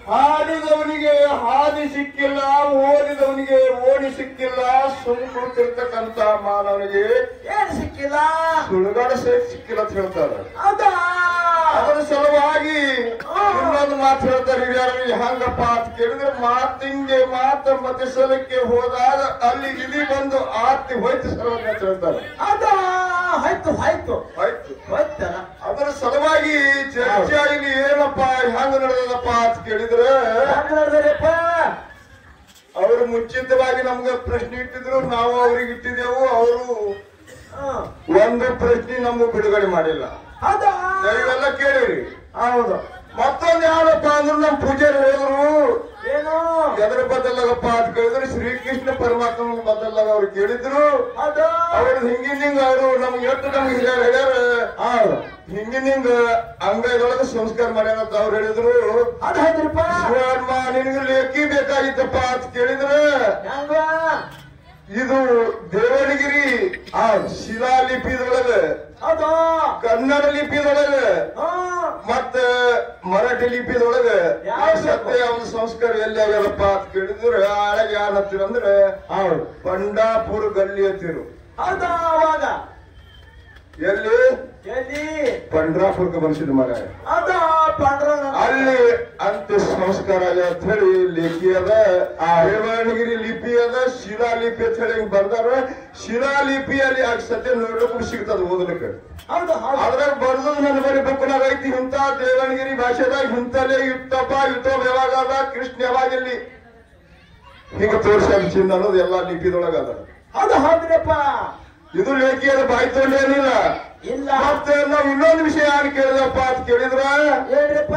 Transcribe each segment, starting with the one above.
ಹಾಡಿದವನಿಗೆ ಹಾದಿ ಸಿಕ್ಕಿಲ್ಲ ಓದಿದವನಿಗೆ ಓಡಿ ಸಿಕ್ಕಿಲ್ಲ ಸುಮ್ ಕುಳಿತಿರ್ತಕ್ಕಂತ ಮಾನವನಿಗೆ ಏನ್ ಸಿಕ್ಕಿಲ್ಲ ಸುಳುಗಾಡ ಸಿಕ್ಕಿಲ್ಲ ಅಂತ ಹೇಳ್ತಾರೆ ಹೌದಾ ಅದರ ಸಲುವಾಗಿ ಇನ್ನೊಂದು ಮಾತು ಹೇಳ್ತಾರೆ ಹಿರಿಯರು ಹಂಗಪ್ಪ ಅಂತ ಕೇಳಿದ್ರೆ ಮಾತಿಂಗೆ ಮಾತ ಮತ್ತೆ ಸಲಕ್ಕೆ ಹೋದಾಗ ಅಲ್ಲಿ ಇಲಿ ಬಂದು ಆರ್ತಿ ಹೋಯ್ತು ಸರ್ವಜ್ಞ ಅಂತ ಹೇಳ್ತಾರೆ ಹೌದಾ ಹೋಯ್ತು ಹೋಯ್ತು ಆಯ್ತು ಹೋಯ್ತಲ್ಲ ಅದರ ಸಲುವಾಗಿ ಚರ್ಚೆ ಇಲ್ಲಿ ಏನಪ್ಪ ಹೆಂಗ ನಡೆದದಪ್ಪ ಅಂತ ಕೇಳಿದ್ರೆ ಹೆಂಗ್ ನೋಡಿದ್ರಪ್ಪ ಅವರು ಮುಂಚಿತವಾಗಿ ನಮ್ಗೆ ಪ್ರಶ್ನೆ ಇಟ್ಟಿದ್ರು ನಾವು ಅವ್ರಿಗೆ ಇಟ್ಟಿದ್ದೆವು ಅವರು ಹ್ಮ್. ಒಂದು ಪ್ರಶ್ನೆ ನಮ್ಗೆ ಬಿಡುಗಡೆ ಮಾಡಿಲ್ಲ ಹೌದಾ ನೀವೆಲ್ಲ ಕೇಳಿರಿ ಹೌದು ಮತ್ತೊಂದು ಯಾರಪ್ಪ ಅಂದ್ರೆ ನಮ್ಮ ಪೂಜಾರಿ ಹೇಳಿದ್ರು ಏನು ಎದರ ಬದಲಾಗಪ್ಪ ಅಂತ ಕೇಳಿದ್ರೆ ಶ್ರೀಕೃಷ್ಣ ಪರಮಾತ್ಮನ ಬದಲಾಗ ಅವ್ರು ಕೇಳಿದ್ರು ಹೌದು ಅವ್ರು ಹಿಂಗಿನ ಹಿಂಗ ಅವರು ನಮ್ಗೆ ಎಷ್ಟು ನಮ್ಗೆ ಹಿರಿಯರು ಹೇಳ್ಯಾರ ಹೌದು ಹಿಂಗಿನ ಹಿಂಗ ಅಂಗೈದೊಳಗೆ ಸಂಸ್ಕಾರ ಮಾಡ್ಯಾರ ಅಂತ ಅವ್ರು ಹೇಳಿದ್ರು ಅದು ಹೌದ್ರಪ್ಪ ಶಿವಣ್ಣ ನಿನಗೆ ಲೇಖಿ ಬೇಕಾಗಿತ್ತಪ್ಪ ಅಂತ ಕೇಳಿದ್ರೆ ಹೆಂಗ ಇದು ದೇವಣಗಿರಿ ಆ ಶಿಲಾಲಿಪಿದೊಳಗೆ ಹೌದು ಕನ್ನಡ ಲಿಪಿದೊಳಗೆ ಹ್ಮ್ ಮತ್ತ ಮರಾಠಿ ಲಿಪಿದೊಳಗೆ ಯಾವ್ದು? ಸತ್ಯ ಒಂದು ಸಂಸ್ಕಾರ ಎಲ್ಲಿ ಆಗ್ಯಾರಪ್ಪ ಅಂತ ಕೇಳಿದ್ರೆ ಆಳಗೆ ಯಾರು ಹತ್ತಿರಂದ್ರೆ ಹೌದು ಪಂಡಾಪುರ ಗಲ್ಲಿ ಹತ್ತಿರು ಹೌದಾ ಅವಾಗ ಎಲ್ಲಿ ಎಲ್ಲಿ ಪಂಡ್ರಾಪುರಕ್ಕೆ ಬರ್ಸಿದ್ ಮರ ಹೌದಾ ಪಾಂಡುರಂಗ ಅಲ್ಲಿ ಅಂತ ಸಂಸ್ಕಾರ ಆಗ್ಯಾವ ಅಂತ ಹೇಳಿ ಲಿಪಿ ಅದ ಆ ದೇವಣಗಿರಿ ಲಿಪಿ ಅದ ಶಿಲಾ ಲಿಪಿ ಅಂತ ಹೇಳಿ ಹಿಂಗ್ ಬರ್ದಾರ ಶಿಲಾ ಲಿಪಿಯಲ್ಲಿ ಆಗ ಸತ್ಯ ನೋಡ್ಲಿಕ್ಕೆ ಸಿಗ್ತದ ಓದಲಿಕ್ಕೆ ಹೌದು ಹೌದು ಅದ್ರಾಗ ಬರ್ದದ್ ನನ್ನ ಬರೀ ಬುಕ್ನಾಗ ಐತಿ ಇಂತ ದೇವಣಗಿರಿ ಭಾಷೆದಾಗ ಇಂತಲೇ ಯುತ್ತಪ್ಪ ಯುತ್ತೋಬ ಯಾವಾಗ ಅದ ಕೃಷ್ಣ ಯಾವಾಗ ಇಲ್ಲಿ ಹಿಂಗ ತೋರ್ಸ್ಯಾರ ಚಿನ್ನ ಅನ್ನೋದು ಎಲ್ಲಾ ಲಿಪಿದೊಳಗ ಅದ ಹೌದು ಹೌದ್ರಪ್ಪ ಇದು ಲೇಖಿ ಅದ ಬಾಯಿ ತೊಂಡೇನಿಲ್ಲ ಇಲ್ಲ ಮತ್ತೆ ನಾವ್ ಇನ್ನೊಂದು ವಿಷಯ ಯಾರು ಕೇಳಿದಪ್ಪ ಅಂತ ಕೇಳಿದ್ರ ಹೇಳ್ರಪ್ಪ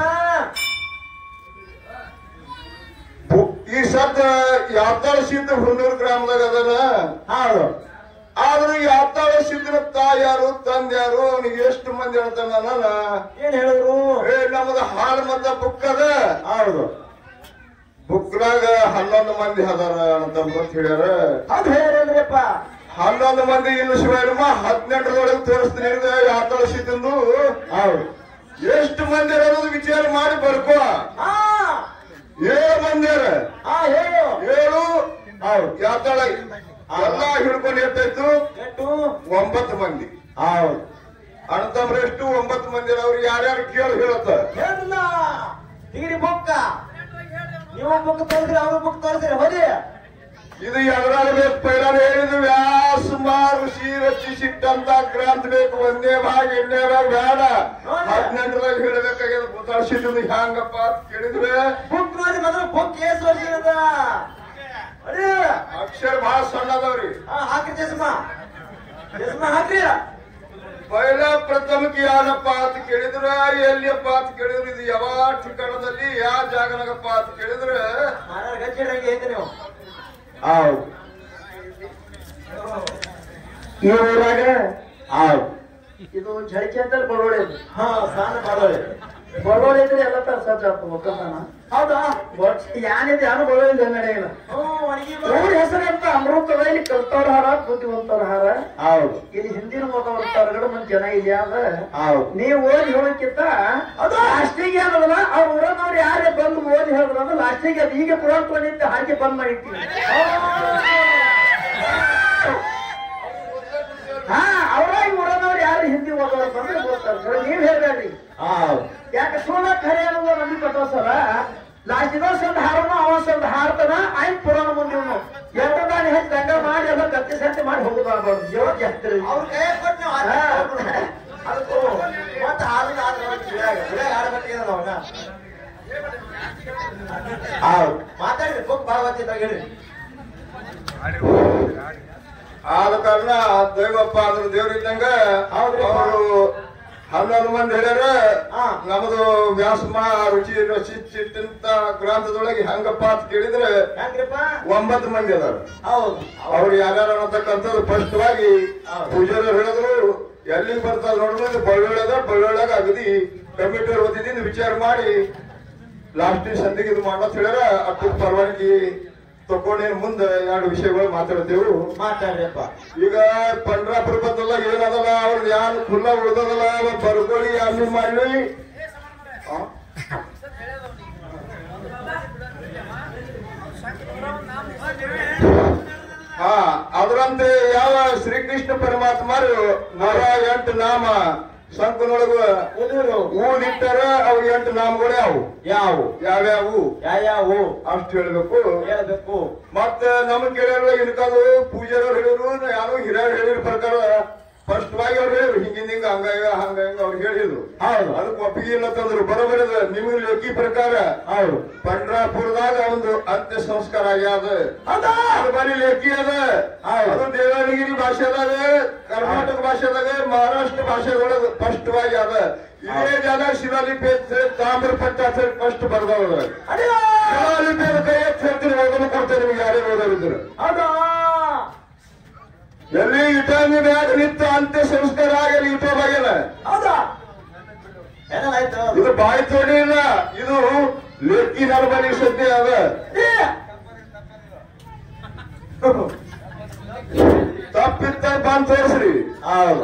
ಬು- ಈ ಸದ್ದ ಯಾತಾಳ ಸಿದ್ಧ ಹುಣ್ಣೂರು ಗ್ರಾಮದಾಗ ಅದನ ಹೌದು ಆದ್ರೆ ಯಾತಾಳ ಸಿದ್ಧನ ತಾಯಾರು ತಂದ್ಯಾರು ಅವನಿಗೆ ಎಷ್ಟು ಮಂದಿ ಹೇಳ್ತಾನ ನಾನು ಏನ್ ಹೇಳಿದ್ರು ಏ ನಮ್ಮದ ಹಾಳು ಮತ ಬುಕ್ ಅದ ಹೌದು ಬುಕ್ನಾಗ ಹನ್ನೊಂದು ಮಂದಿ ಅದಾರ ಅಂತ ಗೊತ್ತ ಹೇಳ್ಯಾರ ಹೌದು ಹೇಳಿದ್ರಪ್ಪ ಹನ್ನೊಂದು ಮಂದಿ ಇನ್ನು ಶಿವಮ್ಮ ಹದಿನೆಂಟರೊಳಗೆ ತೋರಿಸ್ತೀನಿ ಇದು ಯಾತಾಳ ಸಿದ್ಧಂದು ಹೌದು ಎಷ್ಟು ಮಂದಿ ಅನ್ನೋದು ವಿಚಾರ ಮಾಡಿ ಬರ್ಕೋ ಹಾ ಏಳು ಮಂದಿ ಅರ. ಹಾ ಹೇಳು ಏಳು ಹೌದು ಯಾತಾಳ ಎಲ್ಲಾ ಹಿಡ್ಕೊಂಡು ಎಷ್ಟಾಯ್ತು ಎಷ್ಟು ಒಂಬತ್ತು ಮಂದಿ ಹೌದು ಅಣ್ಣತಮ್ರೆಷ್ಟು ಒಂಬತ್ತು ಮಂದಿ ಅವ್ರು ಯಾರ್ಯಾರು ಕೇಳಿ ಹೇಳತ್ತ ಹೇಳಿಲ್ಲ ಡಿಗ್ರಿ ಬುಕ್ಕ ನೀವು ಬುಕ್ ತೋರಿಸ್ರಿ ಅವ್ರ ಬುಕ್ ತೋರಿಸ್ರಿ ಹೋಗಿ ಇದು ಎದರಾಗ ಬೇಕು ಪೈಲಾನ ಹೇಳಿದ್ವಿ ವ್ಯಾಸುಮಾರು ಋಷಿ ರಚಿಸಿಟ್ಟಂತ ಗ್ರಂಥ ಬೇಕು ಒಂದೇ ಭಾಗ ಎರಡನೇ ಭಾಗ ಬೇಡ ಹದಿನೆಂಟರಾಗ ಹೇಳಬೇಕಾಗ್ಯದ ಬುತಾಡ್ಸಿದ್ದು ಹ್ಯಾಂಗಪ್ಪ ಅಂತ ಕೇಳಿದ್ರೆ ಬುಕ್ ನೋಡಿ ಮೊದಲು ಬುಕ್ ಏಸ್ ವರ್ಷದ ಅಡಿ ಅಕ್ಷರ ಬಹಳ ಸಣ್ಣ ಅದಾವ್ರಿ ಹಾ ಹಾಕ್ರಿ ಚಸ್ಮಾ ಚಸ್ಮಾ ಹಾಕ್ರಿ ಪೈಲ ಪ್ರಥಮಕ್ಕೆ ಯಾರಪ್ಪ ಅಂತ ಕೇಳಿದ್ರ ಎಲ್ಲಿಯಪ್ಪ ಅಂತ ಕೇಳಿದ್ರು ಇದು ಯಾವ ठिकाಣದಲ್ಲಿ ಯಾವ ಜಾಗನಾಗಪ್ಪ ಅಂತ ಕೇಳಿದ್ರೆ ಮರ ಗಚ್ಚಿಡಂಗೆ ಐತೆ ನೀವು ಹೌದು ಈ ಊರಾಗ ಹೌದು ಇದು ಝಳಕೆ ಅಂತ ಬಡೋಳೆ ಹಾ ಸಾನ ಬಡೋಳೆ ಬಡೋಳೆ ಇದ್ರೆ ಎಲ್ಲ ತರ ಸಜ್ಜ ಆಗ್ತದೆ ಒಕ್ಕಲ್ತನ ಹೌದಾ ಯಾನಿದೆ ಯಾರು ಬಡೋಳಿಲ್ಲ ನಡೆಯಲ್ಲ ಊರ ಹೆಸರಂತ ಅಮೃತದ ಇಲ್ಲಿ ಕಲ್ತವ್ರ ಹಾರ ಬುದ್ಧಿವಂತವ್ರ ಹಾರ ಹೌದು ಇಲ್ಲಿ ಹಿಂದಿನ ಹೋದವ್ರ ತರಗಡೆ ಮಂದಿ ಜನ ಇಲ್ಲಿ ಅದ ಹೌದು ನೀವು ಓದಿ ಹೇಳಕ್ಕಿಂತ ಲಾಸ್ಟಿಗೆ ಏನಲ್ಲ ಅವ್ರ ಊರನವ್ರು ಯಾರೇ ಬಂದು ಓದಿ ಹೇಳಿದ್ರು ಲಾಸ್ಟಿಗೆ ಅದು ಹೀಗೆ ಪುರಾಣ ನಿಂತು ಹಾಗೆ ಬಂದ್ ಮಾಡಿರ್ತೀವಿ ಹಾ ಅವ್ರ ಈ ಊರನವ್ರು ಯಾರು ಹಿಂದಿ ಓದೋರು ಬಂದ್ರೆ ಗೊತ್ತಾರ ನೀವ್ ಹೇಳ್ಬೇಡ್ರಿ ಯಾಕೆ ಸುಳ್ಳ ಖರೆ ಅನ್ನೋದು ನಮಗೆ ಕಟ್ಟೋಸಲ್ಲ ಲಾಸ್ಟ್ ದಿವಸ ಒಂದು ಹಾರನ ಅವಸ ಒಂದು ಹಾರ್ತಾನ ಆಯ್ತು ಪುರಾಣ ಮುಂದಿವ್ನು ಎಂಟು ದಾನಿ ಹಚ್ಚಿ ದಂಡ ಮಾಡಿ ಎಲ್ಲ ಕತ್ತಿ ಸಂತೆ ಮಾಡಿ ಹೋಗುದು ಜೀವ ಜಾಸ್ತಿ ಅವ್ರ ಕೈ ಕೊಟ್ಟು ನೀವು ಹಾ. ಅದಕ್ಕೂ ಮತ್ತೆ ಹಾಲಿನ ಆಡ್ಬೇಕು ಅವನ ಹೌದು ಮಾತಾಡ್ರಿ ಬುಕ್ ಭಾಳ ಗೊತ್ತಿದ್ದಾಗ ಹೇಳಿ ಆದ ಕಾರಣ ದೈವಪ್ಪ ಅಂದ್ರೆ ದೇವ್ರಿದ್ದಂಗ ಹೌದ್ರಿ. ಅವರು ಹನ್ನೊಂದು ಮಂದಿ ಹೇಳ್ಯಾರ ಹಾ. ನಮ್ದು ವ್ಯಾಸಮ ರುಚಿ ರಚಿಸಿಟ್ಟಂತ ಗ್ರಂಥದೊಳಗೆ ಹೆಂಗಪ್ಪ ಅಂತ ಕೇಳಿದ್ರೆ ಹೆಂಗ್ರಿಪ್ಪ ಒಂಬತ್ತು ಮಂದಿ ಅದಾರ ಹೌದು ಅವ್ರು ಯಾರ್ಯಾರು ಅನ್ನತಕ್ಕಂಥದ್ದು ಸ್ಪಷ್ಟವಾಗಿ ಪೂಜಾರಿ ಹೇಳಿದ್ರು ಎಲ್ಲಿಗೆ ಬರ್ತದ ನೋಡಿದ್ರೆ ಬಳ್ಳೊಳ್ಳೆದ ಬಳ್ಳೊಳ್ಳೆಗ ಅಗದಿ ಕಮಿಟಿ ಓದಿದಿಂದ ವಿಚಾರ ಮಾಡಿ ಲಾಸ್ಟ್ ಸಂದಿಗೆ ಇದು ಮಾಡತ್ ಹೇಳ್ಯಾರ ಅಟ್ಟು ಪರವಾನಗಿ ತಕೊಂಡೇನ್ ಮುಂದೆ ಎರಡು ವಿಷಯಗಳು ಮಾತಾಡ್ತೇವು ಮಾತಾಡ್ರಿಪ್ಪ ಈಗ ಪಂಡ್ರಾಪುರ ಬದಲ್ಲ ಏನದಲ್ಲ ಅವ್ರದ್ದು ಯಾರು ಖುಲ್ಲ ಉಳ್ದದಲ್ಲ ಬರ್ಕೊಳ್ಳಿ ಅಲ್ಲಿ ಮಾಡ್ಲಿ ಆ? ಶ್ರೀಕೃಷ್ಣ ಪರಮಾತ್ಮರು ನೂರ ಎಂಟು ನಾಮ ಸಂಕನೊಳಗ ಉದುರು ಊದಿಟ್ಟಾರ ಅವು ಎಂಟು ನಾಮಗಳು ಯಾವು ಯಾವು ಯಾವ್ಯಾವು ಯಾವ್ಯಾವು ಅಷ್ಟು ಹೇಳ್ಬೇಕು ಹೇಳ್ಬೇಕು ಮತ್ತ ನಮಗ್ ಕೇಳ್ಯಾರ ಇನ್ಕಾದು ಪೂಜಾರವ್ರು ಹೇಳಿದ್ರು ಯಾರು ಹಿರಿಯರು ಹೇಳಿರ ಪ್ರಕಾರ ಸ್ಪಷ್ಟವಾಗಿ ಅವ್ರು ಹೇಳಿದ್ರು ಹಿಂಗಿಂದ ಹಿಂಗ ಹಂಗ ಹಂಗ ಹಿಂಗ ಅವ್ರು ಹೇಳಿದ್ರು ಹೌದು. ಅದಕ್ಕೆ ಒಪ್ಪಿಗೆ ಇಲ್ಲ ತಂದ್ರು ಬರೋಬರದ ನಿಮಗೆ ಲೆಕ್ಕಿ ಪ್ರಕಾರ ಹೌದು ಪಂಡ್ರಾಪುರದಾಗ ಒಂದು ಅಂತ್ಯ ಸಂಸ್ಕಾರ ಆಗ್ಯಾದ ಹೌದಾ ಅದು ಬರೀ ಲೆಕ್ಕಿ ಅದ ಹೌದು. ಅದು ದೇವನಗಿರಿ ಭಾಷೆದಾಗ ಕರ್ನಾಟಕ ಭಾಷೆದಾಗ ಮಹಾರಾಷ್ಟ್ರ ಭಾಷೆದೊಳಗ ಸ್ಪಷ್ಟವಾಗಿ ಅದ ಇದೇ ಜಾಗ ಶಿಲಾಲಿಪಿ ಅಂತ ಹೇಳಿ ತಾಮ್ರ ಪಟ್ಟ ಅಂತ ಹೇಳಿ ಫಸ್ಟ್ ಬರ್ದವ ಅಡಿಯ ಶಿಲಾಲಿಪಿ ಕೈ ಎತ್ತಿ ಹೇಳ್ತೀನಿ ಓದಲು ಕೊಡ್ತೇನೆ ನಿಮ್ಗೆ ಯಾರೇ ಓದೋರಿದ್ರು ಹೌದಾ ಎಲ್ಲಿ ಇಟಾಂಗಿ ಮ್ಯಾಗ ನಿಂತು ಅಂತ್ಯ ಸಂಸ್ಕಾರ ಆಗಲಿ ಇಟೋ ಬಾಗಿಲ್ಲ ಹೌದಾ ಏನಾಯ್ತು ಇದು ಬಾಯಿ ತೋಡಿ ಇಲ್ಲ ಇದು ಲೆಕ್ಕಿ ನರ್ಮನಿ ಸದ್ಯ ಅದ ತಪ್ಪಿತ್ತ ಬಂದ್ ತೋರಿಸ್ರಿ ಹೌದು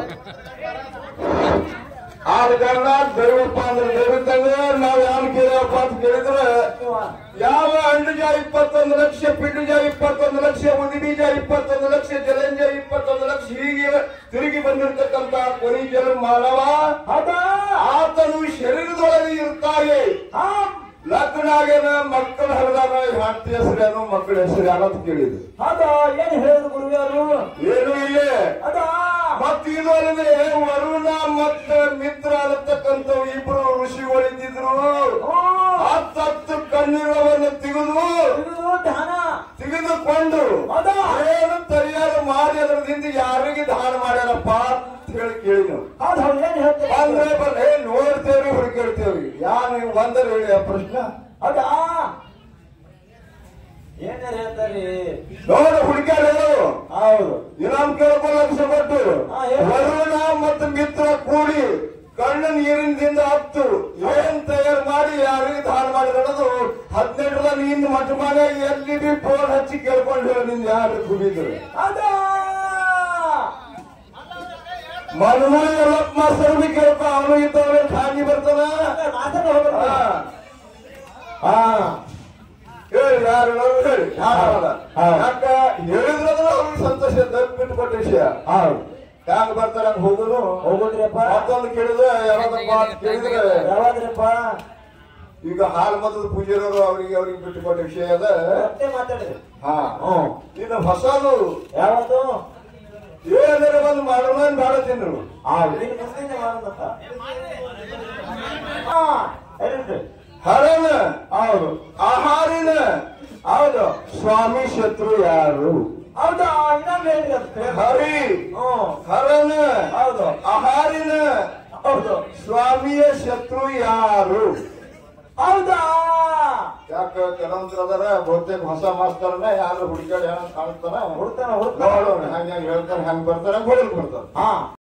ಆದ ಕಾರಣ ದೈವಪ್ಪ ಅಂದ್ರೆ ದೈವತ್ತಂಗ ನಾವ್ ಯಾರು ಕೇಳಪ್ಪ ಅಂತ ಕೇಳಿದ್ರೆ ಯಾವ ಹಣ್ಣುಜ ಇಪ್ಪತ್ತೊಂದು ಲಕ್ಷ ಪಿಂಡುಜ ಇಪ್ಪತ್ತೊಂದು ಲಕ್ಷ ಉದಿ ಬೀಜ ಇಪ್ಪತ್ತೊಂದು ಲಕ್ಷ ಜಲಂಜ ಇಪ್ಪತ್ತೊಂದು ಲಕ್ಷ ಹೀಗೆ ತಿರುಗಿ ಬಂದಿರತಕ್ಕಂತ ಕೊನಿ ಜನ ಮಾನವ ಹೌದಾ ಆತನು ಶರೀರದೊಳಗೆ ಇರ್ತಾರೆ ಹಾ ಲಗ್ನಾಗೇನ ಮಕ್ಕಳ ಹರಿದಾಗ ಹೆಂಡತಿ ಹೆಸರೇನು ಮಕ್ಕಳ ಹೆಸರು ಯಾರಂತ ಕೇಳಿದ್ರು ಹೌದಾ ಏನ್ ಹೇಳಿದ್ರು ಗುರುಗಾರು ಏನು ಇಲ್ಲೇ ಹೌದಾ ಮತ್ತ ಇದು ಅಲ್ಲದೆ ವರುಣ ಮತ್ತ ಮಿತ್ರ ಅನ್ನತಕ್ಕಂಥ ಇಬ್ರು ಋಷಿಗಳಿದ್ದಿದ್ರು ಹತ್ತತ್ತು ಕಣ್ಣೀರವನ್ನು ತೆಗೆದು ಇದು ಧ್ಯಾನ ತೆಗೆದುಕೊಂಡು ಹೌದಾ ಏನು ಸರಿಯಾದ ಮಾಡಿ ಅದರದಿಂದ ಯಾರಿಗೆ ದಾನ ಮಾಡ್ಯಾರಪ್ಪ ಅಂತ ಹೇಳಿ ಕೇಳಿದ್ರು ಹೌದು ಹೌದು ಏನ್ ಹೇಳ್ತೀರಿ ಅಂದ್ರೆ ಬರೇ ನೋಡ್ತೇವ್ರಿ ಹುಡುಕಿರ್ತೇವ್ರಿ ಯಾರು ಒಂದರ ಹೇಳಿ ಆ ಪ್ರಶ್ನೆ ಹೌದಾ ಏನಾರ ಹೇಳ್ತಾರಿ ನೋಡು ಹುಡುಕ್ಯಾರ ಹೇಳು ಹೌದು ಇನಾಮ್ ಕೇಳ್ಕೊಂಡು ಲಕ್ಷ ಕೊಟ್ಟು ಹಾ, ಹೇಳು. ವರುಣ ಮತ್ತು ಮಿತ್ರ ಕೂಡಿ ಕಣ್ಣು ನೀರಿನಿಂದ ಹತ್ತು ಏನ್ ತಯಾರು ಮಾಡಿ ಯಾರಿಗೆ ದಾನ ಮಾಡಿರೋದು ಹದಿನೆಂಟರ ನೀನ್ ಮಠ ಮನೆ ಎಲ್ಲಿ ಬಿ ಫೋನ್ ಹಚ್ಚಿ ಕೇಳ್ಕೊಂಡು ಹೇಳಿ ನಿಂದ ಯಾರು ಕುಡಿದ್ರು ಹೌದಾ ಮನಮ ಎಲ್ಲಪ್ಪ ಮಾಸ್ತರ್ ಬಿ ಕೇಳ್ಕೊ ಅವನು ಇದ್ದವನು ಖಾಲಿ ಬರ್ತಾನ ಮಾತಾಡ ಹೋಗ್ಬೇಡ ಹಾ. ಹಾ ಹೇಳಿ ಯಾರು ಹೇಳೋರು ಹೇಳಿ ಯಾರಲ್ಲ. ಹಾ. ಯಾಕ ಹೇಳಿದ್ರಂದ್ರೆ ಅವ್ರಿಗೆ ಸಂತೋಷ ಬಿಟ್ಟು ಕೊಟ್ಟ ವಿಷಯ ಹೌದು ಹ್ಯಾಂಗ ಬರ್ತಾರ ಹಂಗ ಹೋಗುದು ಹೋಗುದ್ರಪ್ಪ ಮತ್ತೊಂದು ಕೇಳಿದ್ರೆ ಯಾರಾದಪ್ಪ ಅಂತ ಕೇಳಿದ್ರೆ ಯಾವಾಗ್ರಪ್ಪ ಈಗ ಹಾಲ್ ಮತದ ಪೂಜಾರರು ಅವರಿಗೆ ಅವ್ರಿಗೆ ಬಿಟ್ಟು ಕೊಟ್ಟ ವಿಷಯ ಅದ ಮತ್ತೆ ಮಾತಾಡ್ರಿ ಹಾ ಹ್ಮ್ ಇನ್ನು ಹೊಸದು ಯಾವತ್ತು ಏನಾದ್ರೆ ಒಂದು ಮಾಡೋಣ ಅಂತ ಬೇಡ ತಿಂದ್ರು ಆ ನೀನು ಮುಂದಿನ ಮಾಡೋದಪ್ಪ ಹಾ ಹೇಳಿದ್ರಿ ಹರನ ಹೌದು ಆಹಾರಿನ ಹೌದು ಸ್ವಾಮಿ ಶತ್ರು ಯಾರು ಹೌದಾ ಇನ್ನೊಂದು ಹೇಳ್ರಿ ಅಂತ ಹರಿ ಹ್ಮ್ ಹರನ ಹೌದು ಆಹಾರಿನ ಹೌದು ಸ್ವಾಮಿಯ ಶತ್ರು ಯಾರು ಹೌದಾ ಯಾಕ ಕೆಲವೊಂದ್ರ ಅದರ ಬಹುತೇಕ ಹೊಸ ಮಾಸ್ತರ್ನ ಯಾರು ಹುಡುಕಾಡಿ ಏನಂತ ಕಾಣಿಸ್ತಾನ ಹುಡ್ತಾನ ಹುಡ್ತಾನ ನೋಡೋಣ ಹಂಗ ಹೇಳ್ತಾನೆ ಹಂಗ ಬರ್ತಾನೆ ಹೊಡಲ್ ಬರ್ತಾನೆ ಹಾ